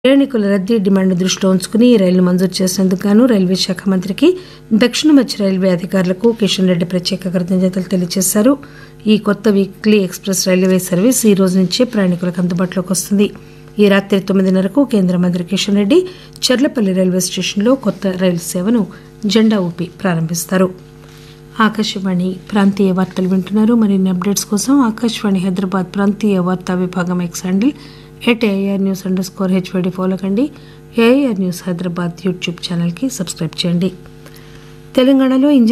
ప్రయాణికుల రద్దీ డిమాండ్ దృష్టిలో ఉంచుకుని ఈ రైలును మంజూరు చేసినందుకు గాను రైల్వే శాఖ మంత్రికి దక్షిణ మధ్య రైల్వే అధికారులకు కిషన్ రెడ్డి ప్రత్యేక కృతజ్ఞతలు తెలియజేశారు ఈ కొత్త వీక్లీ ఎక్స్ప్రెస్ రైల్వే సర్వీస్ ఈ రోజు నుంచే ప్రయాణికులకు అందుబాటులోకి వస్తుంది ఈ రాత్రి తొమ్మిదిన్నరకు కేంద్ర మంత్రి కిషన్ రెడ్డి చర్లపల్లి రైల్వే స్టేషన్లో కొత్త రైలు సేవను జెండా ఊపి ప్రారంభిస్తారు ఆకాశవాణి ప్రాంతీయ వార్తలు వింటున్నారు మరిన్ని అప్డేట్స్ కోసం ఆకాశవాణి హైదరాబాద్ ప్రాంతీయ వార్తా విభాగం X handle at AIR news underscore HYD follow కండి ఏఆర్ న్యూస్ హైదరాబాద్ యూట్యూబ్ ఛానల్కి సబ్స్క్రైబ్ చేయండి తెలంగాణలో ఇంజనీరింగ్